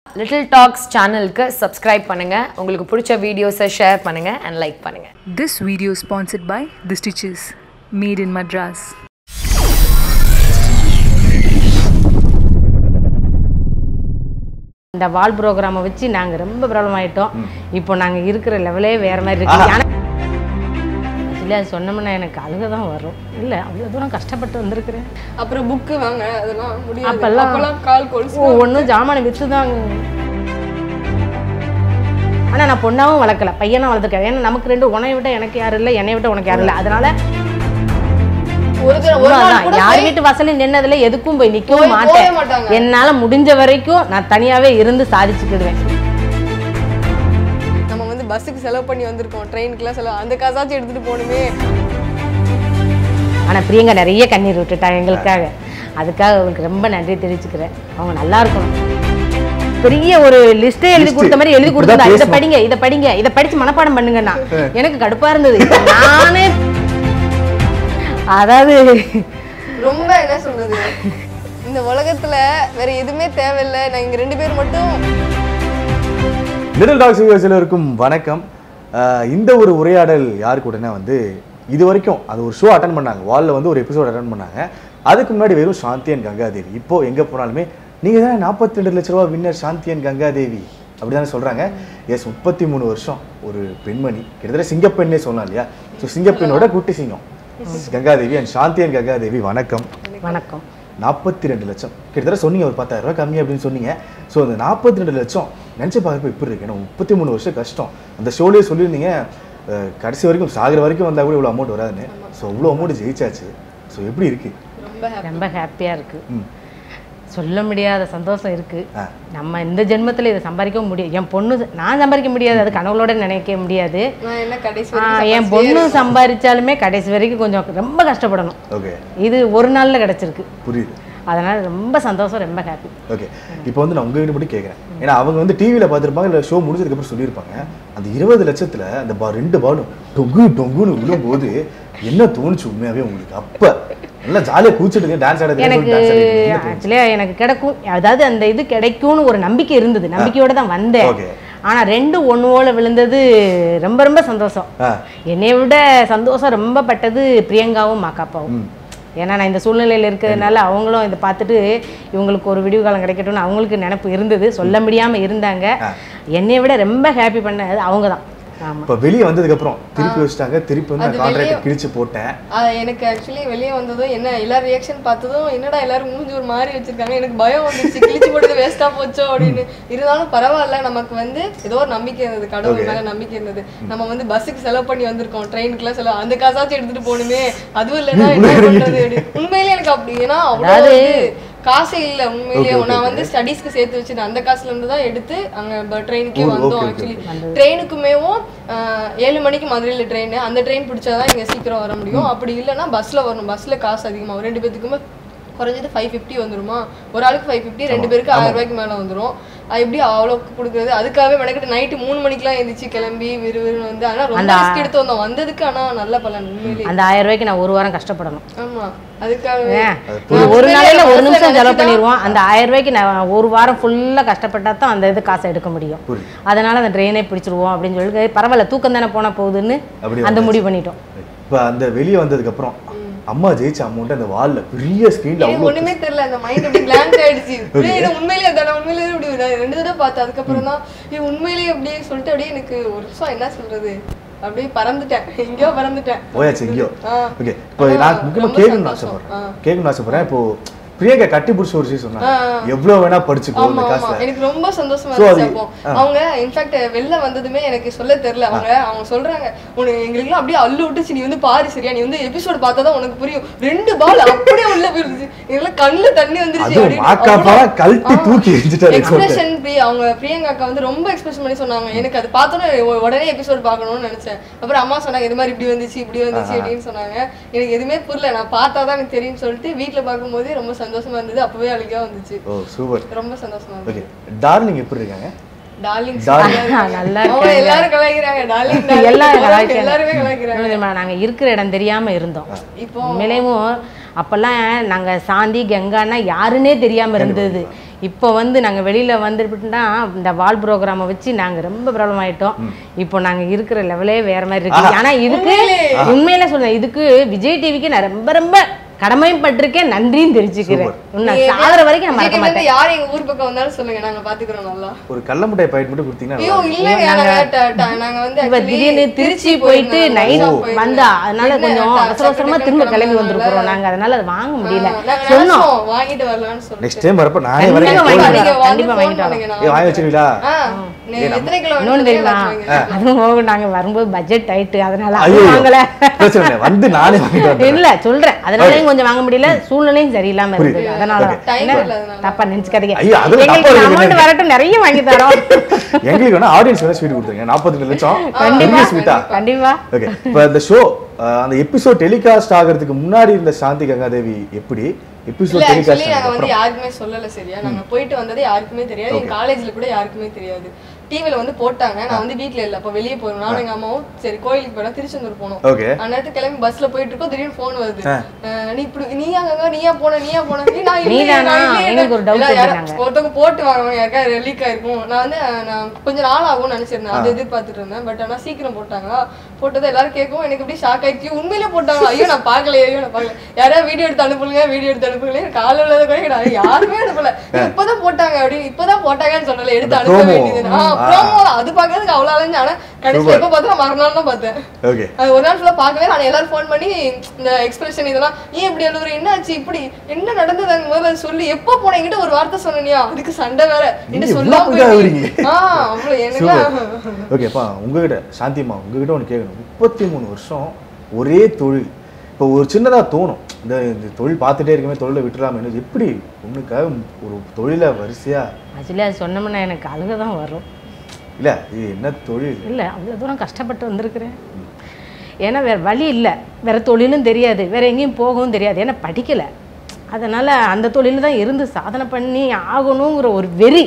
Little tax சேனலுக்கு subscribe பண்ணுங்க உங்களுக்கு பிடிச்ச வீடியோஸை ஷேர் பண்ணுங்க அண்ட் லைக் பண்ணுங்க This video is sponsored by The Stitches, made in Madras. இந்த வால் ப்ரோக்ராமை வச்சு நாங்கள் ரொம்ப ப்ராப்ளம் ஆயிட்டோம் இப்போ நாங்கள் இருக்கிற லெவலே வேற மாதிரி இருக்கு ஆனால் ஆக்சுவலி அது சொன்னோம்னா எனக்கு அழுக தான் வரும் இல்லை அவ்வளோ தூரம் கஷ்டப்பட்டு வந்திருக்கிறேன் அப்புறம் புக்கு வாங்க அதெல்லாம் முடியாது அப்பெல்லாம் அப்பெல்லாம் கால் கொலுசு ஒன்றும் ஜாமானை விற்று தாங்க ஆனால் நான் பொண்ணாவும் வளர்க்கல பையனா வளர்த்துருக்கேன் ஏன்னா நமக்கு ரெண்டு உன்னை விட எனக்கு யாரும் இல்லை என்னை விட உனக்கு யாரும் இல்லை அதனால ஒரு தடவை ஒரு நாள் அதான், கூட யார் வீட்டு வாசலில் நின்னதுல எதுக்கும் போய் நிற்கவும் போய் மாட்டேன் போகவே மாட்டாங்க. என்னால முடிஞ்ச வரைக்கும் நான் தனியாவே இருந்து சாதிச்சுக்கிடுவேன் நம்ம வந்து பஸ்ஸுக்கு செலவு பண்ணி வந்திருக்கோம் ட்ரெயினுக்குலாம் செலவு அந்த காசாச்சும் எடுத்துட்டு போகணுமே ஆனா பிரியங்கா நிறைய கண்ணீர் விட்டுட்டாங்க எங்களுக்காக அதுக்காக அவங்களுக்கு ரொம்ப நன்றி தெரிவிச்சுக்கிறேன் அவங்க நல்லா இருக்கணும் பெரிய ஒரு லிஸ்டே எழுதி List. கொடுத்த மாதிரி எழுதி இப்படிதான் கொடுத்தா இதை பேசணும். படிங்க இதை படிங்க இதை படிச்சு மனப்பாடம் பண்ணுங்கன்னா எனக்கு கடுப்பா இருந்தது நானே அதாவது ரொம்ப என்ன சொல்றது இந்த உலகத்துல வேற எதுவுமே தேவையில்லை நான் இங்க ரெண்டு பேர் மட்டும் லிட்டில் டாக்ஸ் வியூவர்ஸ் எல்லோருக்கும் வணக்கம் அஹ் இந்த ஒரு உரையாடல் யாரு கூடனா வந்து இது வரைக்கும் அது ஒரு ஷோ அட்டன் பண்ணாங்க வாலில் வந்து ஒரு எபிசோட் அட்டன் பண்ணாங்க அதுக்கு முன்னாடி வெறும் சாந்தி அண்ட் கங்காதேவி இப்போ எங்கே போனாலுமே நீங்கள் தானே நாற்பத்தி ரெண்டு லட்ச ரூபா வின்னர் சாந்தி அண்ட் கங்காதேவி அப்படி தானே சொல்கிறாங்க எஸ் முப்பத்தி மூணு வருஷம் ஒரு பெண்மணி கிட்டத்தட்ட சிங்கப்பெண்ணே சொல்லலாம் இல்லையா ஸோ சிங்கப்பெண்ணோட குட்டி சிங்கம் கங்காதேவி அண்ட் சாந்தி அண்ட் கங்காதேவி வணக்கம் வணக்கம் நாற்பத்தி ரெண்டு லட்சம் கிட்டத்தட்ட சொன்னீங்க ஒரு பத்தாயிரம் ரூபாய் கம்மி அப்படின்னு சொன்னீங்க ஸோ அந்த நாற்பத்தி ரெண்டு லட்சம் நினச்சி பார்க்குறப்ப எப்படி இருக்கு ஏன்னா முப்பத்தி மூணு வருஷம் கஷ்டம் அந்த ஷோலேயே சொல்லியிருந்தீங்க அஹ், கடைசி வரைக்கும் சாகிற வரைக்கும் வந்தால் கூட இவ்வளோ அமௌண்ட் வராதுன்னு ஸோ இவ்வளோ அமௌண்ட் ஜெயிச்சாச்சு ஸோ எப்படி இருக்கு ரொம்ப happy. ரொம்ப ஹாப்பியா இருக்கு ம் சொல்ல முடியாத சந்தோஷம் இருக்கு ஆ. நம்ம இந்த ஜென்மத்துல இதை சம்பாதிக்கவும் முடியாது என் பொண்ணு நான் சம்பாதிக்க முடியாது அது கனவுளோட நினைக்க முடியாது நான் என்ன கடைசி ஆ, வரைக்கும் என் சம்பாதிச்சிட்டே பொண்ணு இருக்கணும். சம்பாதிச்சாலுமே கடைசி வரைக்கும் கொஞ்சம் ரொம்ப கஷ்டப்படணும் ஓகே இது ஒரு நாள்ல கிடைச்சிருக்கு புரியுது அதனால ரொம்ப சந்தோஷம் ரொம்ப ஹாப்பி ஓகே இப்போ வந்து நான் உங்ககிட்ட மட்டும் கேட்குறேன் ஏன்னா அவங்க வந்து டிவியில் பார்த்துருப்பாங்க இல்லை ஷோ முடிஞ்சதுக்கப்புறம் சொல்லியிருப்பாங்க அந்த இருபது லட்சத்தில் அந்த பா ரெண்டு பாலும் டொங்கு டொங்குன்னு விழும்போது என்ன தோணுச்சு உண்மையாகவே உங்களுக்கு அப்போ நல்லா ஜாலியாக கூச்சிட்டு டான்ஸ் ஆடுறது எனக்கு டான்ஸ் ஆடுறது ஆக்சுவலியாக எனக்கு கிடைக்கும் அதாவது அந்த இது கிடைக்கும்னு ஒரு நம்பிக்கை இருந்தது நம்பிக்கையோட தான் வந்தேன் Okay. ஆனா ரெண்டு ஒன்று ஓல விழுந்தது ரொம்ப ரொம்ப சந்தோஷம் ஆ என்னை விட சந்தோஷம் ரொம்ப பட்டது பிரியங்காவும் மாக்காப்பாவும் ம். ஏன்னா நான் இந்த சூழ்நிலையில் இருக்கிறதுனால அவங்களும் இதை பார்த்துட்டு இவங்களுக்கு ஒரு விடிவு காலம் கிடைக்கட்டும்னு அவங்களுக்கு நினைப்பு இருந்தது சொல்ல முடியாம இருந்தாங்க என்னை விட ரொம்ப ஹாப்பி பண்ணது அவங்க தான் ஆமா இப்போ வெளியே வந்ததுக்கப்புறம் திருப்பி வச்சுட்டாங்க திருப்பி வந்து அது நான் கான்ட்ராக்ட் வெளிய- கிழிச்சு போட்டேன் ஆ, எனக்கு ஆக்சுவலி வெளியே வந்ததும் என்ன எல்லாரும் ரியாக்ஷன் பார்த்ததும் என்னடா எல்லாரும் மூஞ்சி ஒரு மாதிரி வச்சிருக்காங்க எனக்கு பயம் வந்துச்சு கிழிச்சு போட்டது வேஸ்டா போச்சோ அப்படின்னு இருந்தாலும் பரவாயில்ல நமக்கு வந்து ஏதோ ஒரு நம்பிக்கை இருந்தது கடவுள் மேல நம்பிக்கை இருந்தது நம்ம வந்து பஸ்ஸுக்கு செலவு பண்ணி வந்திருக்கோம் ட்ரெயினுக்குலாம் செலவு அந்த காசாச்சும் எடுத்துட்டு போகணுமே அதுவும் இல்லைன்னா என்ன பண்றது அப்படி. உண்மையிலேயே எனக்கு அப்படி ஏன்னா அவ்வளோ அதாவது- வந்து காசே இல்ல உண்மையிலேயே Okay, okay, நான் okay. வந்து ஸ்டடீஸ்க்கு சேர்த்து வச்சிருந்தேன் அந்த காசுல இருந்து தான் எடுத்து அங்க ட்ரெயினுக்கே ஓ, வந்தோம் okay, ஆக்சுவலி ட்ரெயினுக்குமேவும் ஏழு மணிக்கு மதுரையில ட்ரெயின் அந்த ட்ரெயின் பிடிச்சாதான் இங்க சீக்கிரம் வர முடியும் அப்படி இல்லைன்னா பஸ்ல வரணும் பஸ்ல காசு அதிகமாகும் ரெண்டு பேத்துக்குமே குறைஞ்சது ஃபைவ் ஃபிஃப்டி வந்துருமா ஒரு ஆளுக்கு ஃபைவ் ஃபிஃப்டி ரெண்டு பேருக்கு ஆயிரம் ரூபாய்க்கு மேல வந்துரும் அது எப்படி அவ்வளோக்கு கொடுக்குறது அதுக்காகவே மெனக்கிட்டு நைட்டு மூணு மணிக்கெல்லாம் எழுந்திரிச்சு கிளம்பி விறுவிறுன்னு வந்து ஆனா ரொம்ப அந்த- ரிஸ்க் எடுத்து வந்தோம் வந்ததுக்கு ஆனா நல்ல பலன் உண்மையிலேயே அந்த ஆயிரம் ரூபாய்க்கு நான் ஒரு வாரம் கஷ்டப்படணும் ஆமா அதுக்காகவே ஏன்? நான் ஒரு உண்மையிலேயே நாளையில ஒரு மனசுல நிமிஷம் செலவு நினைச்சுதான் பண்ணிடுவோம் அந்த ஆயிரம் ரூபாய்க்கு நான் ஒரு வாரம் ஃபுல்லா கஷ்டப்பட்டா தான் அந்த இது காசை எடுக்க முடியும் புரியுது. அதனால அந்த ட்ரெயினே பிடிச்சிருவோம் அப்படின்னு சொல்லி பரவாயில்ல தூக்கம் தானே போனா போகுதுன்னு அப்படி அந்த வந்தாச்சு. முடிவு பண்ணிட்டோம் இப்போ அந்த வெளியே வந்ததுக்கப்புறம் அம்மா ஜெயிச்ச அமௌண்ட் அந்த வால்ல பெரிய ஸ்க்ரீன்ல எனக்கு அவ்வளோ ஒண்ணுமே தெரியல அந்த மைண்ட் அப்படி blank ஆயிடுச்சு அப்படியே எனக்கு உண்மையிலேயே தானே உண்மையிலேயே இப்படி நான் ரெண்டு தடவை பார்த்தேன் அதுக்கப்புறம் தான் இது உண்மையிலேயே அப்படியே சொல்லிட்டு அப்படியே எனக்கு ஒரு நிமிஷம் என்ன சொல்றது அப்படியே பறந்துட்டேன் எங்கேயோ பறந்துட்டேன் போயாச்சு எங்கேயோ ஆ. ஓகே இப்போ ஆனா, நான் முக்கியமா ரொம்ப கேட்கணும்னு சந்தோஷம். ஆசைப்படுறேன் கேட்கணும்னு ஆசைப்படுறேன் இப்போ பிரியங்கா கட்டி பிடிச்ச ஒரு விஷயம் சொன்னாங்க எவ்வளவு வேணா படிச்சுக்கோ ஆமா இந்த ஆமா காசுல எனக்கு ரொம்ப சந்தோஷமா So, இருந்துச்சு அது- அப்போ அவங்க இன்ஃபேக்ட் வெளில வந்ததுமே எனக்கு சொல்ல தெரியல அவங்க அவங்க சொல்றாங்க உனக்கு எங்களுக்கு அப்படியே அள்ளு விட்டுச்சு நீ வந்து பாரு சரியா நீ வந்து எபிசோட் பார்த்தா தான் உனக்கு புரியும் ரெண்டு பால் அப்படியே உள்ள போயிருந்துச்சு எங்களுக்கு கண்ணுல தண்ணி வந்துருச்சு அதுவும் அப்படின்னு. மாக்காப்பா அவ்வளவு- கழட்டி ஆ. தூக்கி எரிஞ்சிட்டாரு எக்ஸ்பிரஷன் பிரியா அவங்க பிரியங்கா அக்கா வந்து ரொம்ப எக்ஸ்பிரஸ் பண்ணி சொன்னாங்க எனக்கு அது பார்த்தோன்னே உ- உடனே எபிசோட் பார்க்கணும்னு நினைச்சேன் அப்புறம் அம்மா சொன்னாங்க இது மாதிரி இப்படி வந்துச்சு இப்படி வந்துச்சு அப்படின்னு சொன்னாங்க எனக்கு எதுவுமே புரியல நான் பார்த்தா தான் எனக்கு தெரியும்னு சொல்லிட்டு வீட்ல பார்க்கும்போதே ரொம்ப சந்தோஷமா இருந்தது அப்பவே அழுகா வந்துச்சு ஓ சூப்பர் ரொம்ப சந்தோஷமா இருந்துச்சு ஓகே டார்லிங் எப்படி இருக்காங்க டார்லிங் Darling. நல்லா அவங்க எல்லாரும் கலாய்க்கிறாங்க டார்லிங் எல்லாரும் எல்லாரும் கலாய்க்கிறாங்க. எல்லாருமே கலாய்க்கிறாங்க இன்னும் தெரியுமா, நாங்க இருக்கிற இடம் தெரியாம இருந்தோம் இப்போ உண்மையிலேயும் அப்பெல்லாம் நாங்க சாந்தி கங்கான்னா யாருன்னே தெரியாம இருந்தது இப்போ வந்து நாங்கள் வெளியில் வந்துட்டுனா இந்த வால் ப்ரோக்ராமை வச்சு நாங்கள் ரொம்ப ப்ராப்ளம் ஆயிட்டோம் இப்போ நாங்கள் இருக்கிற லெவலே வேற மாதிரி இருக்கு ஆனால் இதுக்கு உண்மையில சொல்றேன் இதுக்கு விஜய் டிவிக்கு நான் ரொம்ப ரொம்ப கடமையும் பட்டிருக்கேன் நன்றியும் தெரிஞ்சுக்கிறேன் நான் சாகிற வரைக்கும் நான் மறக்க விஜய்க்கு மாட்டேன் வந்து யார் எங்க ஊர் பக்கம் வந்தாலும் சொல்லுங்க நாங்க பாத்துக்கிறோம் நல்லா ஒரு கடல மிட்டாய் பாக்கெட் மட்டும் கொடுத்தீங்கன்னா ஐயோ நல்லா இருக்கும். இல்லங்க நாங்க ட- ட- நாங்க வந்து இப்ப actually திடீர்னு திருச்சி போயிட்டு போயிருந்தோம். நைட் போயிருந்தோம். வந்தா அதனால என்ன, கொஞ்சம் ட- அவசர அவசரமா டக்கு திரும்ப டக்குன்னு கிளம்பி கிளம்புனோம்ல. வந்திருக்கிறோம் நாங்க அதனால அதை வாங்க முடியல நாங்க சொன்னோம் நினைச்சோம், வாங்கிட்டு வரலாம்னு சொல்லிட்டு. நெக்ஸ்ட் டைம் வரப்ப நானே கண்டிப்பா வரேன் வாங்கிட்டு போடுங்க. வரேன். நீங்க வந்து கண்டிப்பா phone வாங்கிட்டு பண்ணுங்க, நான் ஏய் வாங்கி வச்சிருவீங்களா ஆ, நீ எத்தனை கிலோ இன்னொன்னு வேணும்னு தெரியுமா கேளுங்க, வாங்கி அதுவும் போக நாங்க வரும்போது பட்ஜெட் ஆயிட்டு அதனால ஐயோ அது வாங்கல பிரச்சனை இல்லை வந்து நானே வாங்கிட்டு வரேன் இல்ல சொல்றேன் அதனாலயும் கொஞ்சம் வாங்க முடியல சூழ்நிலையும் சரியில்லாம இருந்தது புரியுது. அதனால Okay. Time என்ன இல்ல அதனால. தப்பா நினைச்சுக்காதீங்க ஐயோ, அதுல தப்பா எங்களுக்கு இருக்கு அமௌண்ட் என்னங்க? வரட்டும் நிறைய வாங்கி தரோம் எங்களுக்கு வேணா ஆடியன்ஸ் வேணா ஸ்வீட் கொடுத்துருங்க நாற்பத்தி லட்சம் கண்டிப்பா பெரிய ஸ்வீட்டா கண்டிப்பா ஓகே இப்போ இந்த ஷோ அந்த எபிசோட் டெலிகாஸ்ட் ஆகிறதுக்கு முன்னாடி இருந்த சாந்தி கங்காதேவி எப்படி இல்ல எபிசோட் ஆக்சுவலி டெலிகாஸ்ட் நாங்க வந்து அப்புறம் யாருக்குமே சொல்லல சரியா நாங்க போயிட்டு வந்தது யாருக்குமே தெரியாது எங்க காலேஜ்ல கூட யாருக்குமே தெரியாது டிவில வந்து போட்டாங்க நான் வந்து வீட்ல இல்ல அப்ப வெளியே போறோம் நானும் எங்க அம்மாவும் சரி கோயிலுக்கு போனா திருச்செந்தூர் போனோம் ஓகே அந்நேரத்துக்கு கிளம்பி பஸ்ல போயிட்டு இருக்கோம் திடீர்னு போன் வருது ஆ. அஹ் நீ இப்படி நீயா அங்க நீயா போன நீயா போன நீ நான் இல்லையே, நீதானா? நான் இல்லையே. எனக்கு ஒரு doubt இல்ல, யாரா- இருந்தாங்க. ஒருத்தவங்க போட்டு வாங்க யாருக்கா லீக் ஆயிருக்கும் நான் வந்து அஹ், நான் கொஞ்ச நாள் ஆகும்னு நினைச்சிருந்தேன் அது எதிர்பார்த்துட்டு இருந்தேன் பட் ஆனா சீக்கிரம் போட்டாங்களா போட்டது எல்லாரும் கேட்கவும் எனக்கு அப்படியே ஷாக் ஆயிடுச்சு உண்மையிலே போட்டாங்களா ஐயோ நான் பார்க்கல ஐயோ நான் பார்க்கல யாராவது வீடியோ எடுத்து அனுப்புங்க வீடியோ எடுத்து அனுப்புங்களே காலையில உள்ளத கூட கிடையாது யாருமே அனுப்பல இப்பதான் போட்டாங்க அப்படின்னு இப்பதான் போட்டாங்கன்னு சொல்லல எடுத்து அந்த அனுப்ப promo. வேண்டியது ஆ ஆ. ப்ரோமோ அது பார்க்கறதுக்கு அவ்வளவு அலைஞ்சு ஆனா கடைசியில எப்ப பார்த்தா மறுநாள் தான் பார்த்தேன் ஓகே அது ஒரு நாள் ஃபுல்லா பார்க்கவே நான் எல்லாரும் ஃபோன் பண்ணி இந்த எக்ஸ்பிரஷன் இதெல்லாம் ஏன் இப்படி அழுவுற என்ன ஆச்சு இப்படி என்ன நடந்தது அங்க முதல்ல சொல்லி எப்போ போன என்கிட்ட ஒரு வார்த்தை சொன்னியா அதுக்கு சண்டை வேற நீங்க என்கிட்ட இவ்வளவு சொல்லாம இதா போயிட்டீங்க. ஆகுறீங்க. ஆ அவ்வளவு எனக்குலாம் ஓகேப்பா உங்ககிட்ட சாந்திமா உங்ககிட்ட ஒன்று கேட்கணும் முப்பத்தி மூணு வருஷம் ஒரே தொழில் இப்போ ஒரு சின்னதாக தோணும் இந்த இந்த தொழில் பார்த்துட்டே இருக்கமே தொழிலை விட்டுலாமே எப்படி உனக்காக ஒரு தொழிலை வரிசையா ஆக்சுவலி அது சொன்னோம்னா எனக்கு அழுக தான் வரும் இல்லை இது என்ன தொழில் இல்லை அவ்வளோ தூரம் கஷ்டப்பட்டு வந்திருக்கிறேன் ஏன்னா வேறு வழி இல்லை வேறு தொழிலும் தெரியாது வேறு எங்கேயும் போகவும் தெரியாது ஏன்னா படிக்கலை அதனால் அந்த தொழில் தான் இருந்து சாதனை பண்ணி ஆகணுங்கிற ஒரு வெறி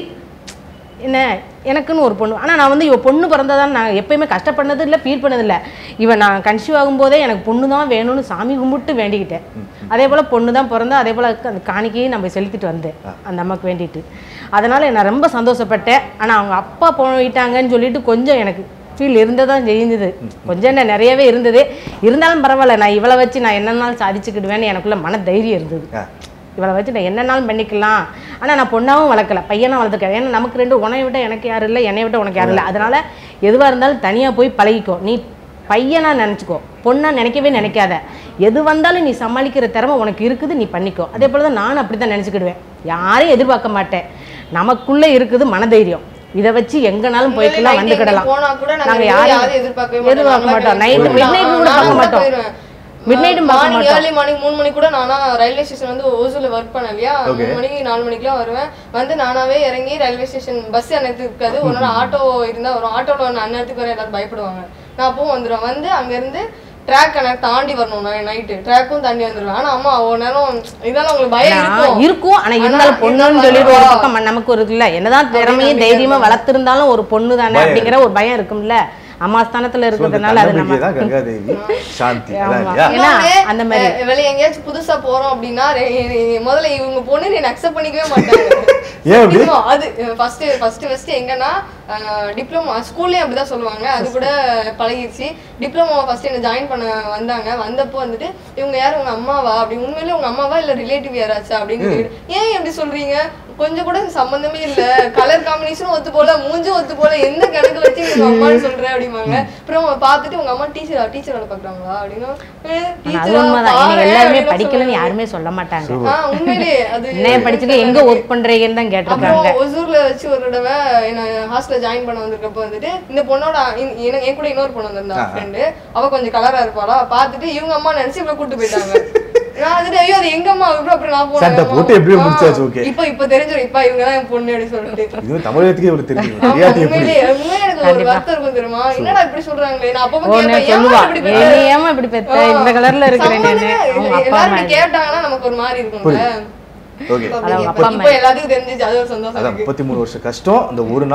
என்ன எனக்குன்னு ஒரு பொண்ணு ஆனால் நான் வந்து இவ பொண்ணு பிறந்ததான் நான் எப்பயுமே கஷ்டப்பட்டது இல்லை ஃபீல் பண்ணதில்லை இவன் நான் கன்சீவ் ஆகும்போதே எனக்கு பொண்ணு தான் வேணும்னு சாமி கும்பிட்டு வேண்டிக்கிட்டேன் அதே போல் பொண்ணு தான் பிறந்தா அதே போல் அந்த காணிக்கையும் நம்ம செலுத்திட்டு வந்தேன் அந்த அம்மாவுக்கு வேண்டிட்டு அதனால் நான் ரொம்ப சந்தோஷப்பட்டேன் ஆனால் அவங்க அப்பா போயிட்டாங்கன்னு சொல்லிட்டு கொஞ்சம் எனக்கு ஃபீல் இருந்ததான் செய்யுது கொஞ்சம் என்ன நிறையவே இருந்தது இருந்தாலும் பரவாயில்ல நான் இவளை வச்சு நான் என்னன்னாலும் சாதிச்சுக்கிடுவேன்னு எனக்குள்ள மன தைரியம் இருந்தது ஆ. இவளை வச்சு நான் என்னன்னாலும் பண்ணிக்கலாம் ஆனால் நான் பொண்ணாவும் வளர்க்கல பையனா வளர்த்துருக்கேன் ஏன்னா நமக்கு ரெண்டு உன்னை விட்ட எனக்கு யாரும் இல்லை என்னை விட்ட உனக்கு யாரும் இல்லை அதனால எதுவாக இருந்தாலும் தனியாக போய் பழகிக்கோ நீ பையனா நினச்சிக்கோ பொண்ணா நினைக்கவே நினைக்காத எது வந்தாலும் நீ சமாளிக்கிற திறமை உனக்கு இருக்குது நீ பண்ணிக்கோ அதே போல தான் நானும் அப்படி தான் நினச்சிக்கிடுவேன் யாரையும் எதிர்பார்க்க மாட்டேன் நமக்குள்ளே இருக்குது மனதைரியம் இதை வச்சு எங்கனாலும் போய்க்கலாம் night வந்துக்கிடலாம் எங்கேயும் போனா கூட நாங்க நாங்க யாரையும் யாரையும் எதிர்பார்க்கவே மாட்டோம். எதிர்பார்க்க மாட்டோம் நாங்களா நைட்டு மிட் நைட் கூட நானும் பார்க்க கூட மாட்டோம் போயிருவேன். மிட் நைட்டும் பார்க்க மார்னிங் மாட்டோம் ஏர்லி மார்னிங் மூணு மணி கூட நானா ரயில்வே ஸ்டேஷன் வந்து ஓசூர்ல ஒர்க் பண்ண இல்லையா Okay. மூணு மணிக்கு நாலு மணிக்கெல்லாம் வருவேன் வந்து நானாவே இறங்கி ரயில்வே ஸ்டேஷன் பஸ் அன்னத்துக்கு இருக்காது ஒரு நாள் ஆட்டோ இருந்தா வரும் ஆட்டோல ஒன்று அந்நேரத்துக்கு வர எல்லாரும் பயப்படுவாங்க நான் அப்பவும் வந்துடுவேன் வந்து அங்க இருந்து ட்ராக் எனக்கு தாண்டி வரணும் நான் நைட்டு ட்ராக்கும் தாண்டி வந்துடுவேன் ஆனா அம்மா ஒரு நேரம் இதெல்லாம் உங்களுக்கு பயம் நான் இருக்கும் இருக்கும் ஆனா ஆனா இருந்தாலும் பொண்ணுன்னு இருந்தாலும் சொல்லிட்டு ஒரு வருவா. பக்கம் ம- நமக்கு ஒரு இருக்குல்ல என்னதான் திறமையும் தைரியமா வளர்த்திருந்தாலும் ஒரு பொண்ணு தானே பயம் அப்படிங்கிற ஒரு பயம் இருக்கும்ல அம்மா ஸ்தானத்துல So, இந்த இருக்கிறதுனால அது தன்னம்பிக்கை நம்ம தான் கங்காதேவி சாந்தி அதான் ஆமா. இல்லையா ஏன்னா, இன்னொன்னு, அந்த மாதிரி. அஹ், வெளிய எங்கேயாச்சும் புதுசா போறோம் அப்படின்னா ரெ- ரெ- முதல்ல இவங்க பொண்ணு நீ அக்செப்ட் பண்ணிக்கவே மாட்டாங்க ஏன் அப்படி? சத்தியமா, அது ஃபர்ஸ்ட் ஃபர்ஸ்ட் ஃபர்ஸ்ட் எங்கன்னா டிப்ளமோ ஸ்கூல்லயும் அப்படிதான் சொல்லுவாங்க அது கூட பழகிடுச்சு டிப்ளமோ ஃபர்ஸ்ட் என்ன ஜாயின் பண்ண வந்தாங்க வந்தப்போ வந்துட்டு இவங்க யார் உங்க அம்மாவா அப்படி உண்மையிலே உங்க அம்மாவா இல்ல ரிலேட்டிவ் யாராச்சா அப்படின்னு கேட்டு, ஏன் எப்படி சொல்றீங்க கொஞ்சம் கூட சம்பந்தமே இல்ல கலர் காம்பினேஷனும் ஒத்து போல மூஞ்சும் ஒத்து போல எந்த கணக்கு வச்சு உங்க அம்மான்னு சொல்ற அப்படிம்பாங்க அப்புறம் பார்த்துட்டு உங்க அம்மா டீச்சரா டீச்சர் வேலை பாக்குறாங்களா அப்படின்னா "ஏ, ஆனா அது டீச்சரா உண்மைதான் பாரேன்" இன்னைக்கு எல்லாருமே அப்படின்னு படிக்கலன்னு சொல்லுவாங்க. யாருமே சொல்ல மாட்டாங்க ஆ, உண்மையிலே அது என்ன படிச்சுட்டு எங்க ஒர்க் பண்றீங்கன்னு தான் கேட்டிருக்காங்க அப்புறம் ஒசூர்ல வச்சு ஒரு தடவை என்ன ஹாஸ்டல்ல ஜாயின் பண்ண வந்திருக்கப்ப வந்துட்டு இந்த பொண்ணோட இன்- எனக்கு- என் கூட இன்னொரு பொண்ணு வந்திருந்தா ஃப்ரெண்டு அவ கொஞ்சம் கலரா இருப்பாளா பார்த்துட்டு இவங்க அம்மா நினைச்சு இவ்வளவு கூட்டு போயிட்டாங்க நான் வந்துட்டு ஐயோ அது எங்க அம்மா அப்புறம் அப்புறம் நான் போனேன் சண்டை அம்மா. போட்டு எப்படியோ ஆ, முடிச்சாச்சு, okay. இப்ப இப்ப தெரிஞ்சிடும் இப்ப இவங்க தான் என் பொண்ணு அப்படின்னு சொல்லிட்டு இதுவும் தமிழகத்துக்கே இவ்வளவு தெரியும் ஆமா, தெரியாட்டி எப்படி உண்மையிலேயே உண்மையிலே எனக்கு ஒரு வருத்தம் இருக்கும் தெரியுமா என்னடா இப்படி சொல்றாங்களே நான் அப்பப்ப ஒன்னு கேட்பேன் சொல்லுவா ஏன் இப்படி பெத்த? "நீ ஏம்மா இப்படி பெத்த இந்த கலர்ல இருக்கிறேன் நானு சம்மந்தமே அவங்க இல்லை. அப்பா எல்லாரும் அம்மா இப்படி கேட்டாங்கன்னா நமக்கு ஒரு மாதிரி இருக்கும்ல ஓகே இப்ப அது அவங்க அப்படி அப்பா இப்ப எல்லாத்துக்கும் தெரிஞ்சிச்சு அது ஒரு சந்தோஷம் அதான் இருக்கு முப்பத்தி மூணு வருஷம் கஷ்டம் அந்த ஒரு நாள்